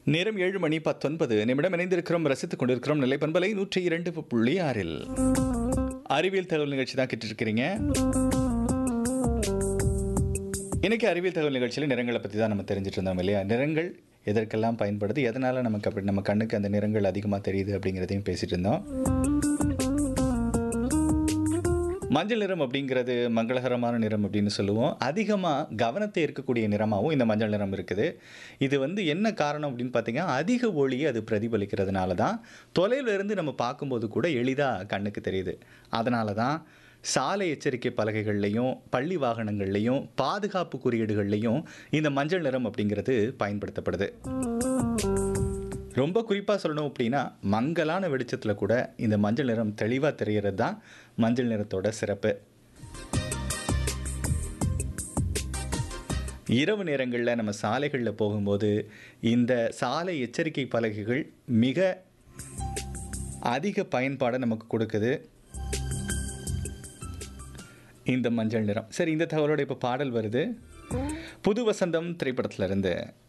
நேரம் ஏழு மணி பத்தொன்பது நிமிடம் இணைந்திருக்கிறோம் ரசித்துக் கொண்டிருக்கிறோம் நிலை பண்பலை நூற்றி இரண்டு புள்ளி ஆறில் அறிவியல் தகவல் நிகழ்ச்சி தான் கேட்டுருக்கிறீங்க இன்னைக்கு அறிவியல் தகவல் நிகழ்ச்சியில் நிறங்களை பற்றி தான் நம்ம தெரிஞ்சுட்டு இருந்தோம் இல்லையா நிறங்கள் எதற்கெல்லாம் பயன்படுது எதனால் நமக்கு அப்படி நம்ம கண்ணுக்கு அந்த நிறங்கள் அதிகமாக தெரியுது அப்படிங்கிறதையும் பேசிட்டு இருந்தோம் மஞ்சள் நிறம் அப்படிங்கிறது மங்களகரமான நிறம் அப்படின்னு சொல்லுவோம் அதிகமாக கவனத்தை இருக்கக்கூடிய நிறமாகவும் இந்த மஞ்சள் நிறம் இருக்குது இது வந்து என்ன காரணம் அப்படின்னு பார்த்தீங்கன்னா அதிக ஒளியை அது பிரதிபலிக்கிறதுனால தான் தொலைவில் இருந்து நம்ம பார்க்கும்போது கூட எளிதாக கண்ணுக்கு தெரியுது அதனால தான் சாலை எச்சரிக்கை பலகைகள்லையும் பள்ளி வாகனங்கள்லையும் பாதுகாப்பு குறியீடுகள்லையும் இந்த மஞ்சள் நிறம் அப்படிங்கிறது பயன்படுத்தப்படுது ரொம்ப குறிப்பாக சொல்லணும் அப்படின்னா மங்கலான வெளிச்சத்தில் கூட இந்த மஞ்சள் நிறம் தெளிவாக தெரிகிறது தான் மஞ்சள் நிறத்தோட சிறப்பு இரவு நேரங்களில் நம்ம சாலைகளில் போகும்போது இந்த சாலை எச்சரிக்கை பலகைகள் மிக அதிக பயன்பாடை நமக்கு கொடுக்குது இந்த மஞ்சள் நிறம் சரி இந்த தகவலோட இப்போ பாடல் வருது புது வசந்தம் திரைப்படத்துல இருந்து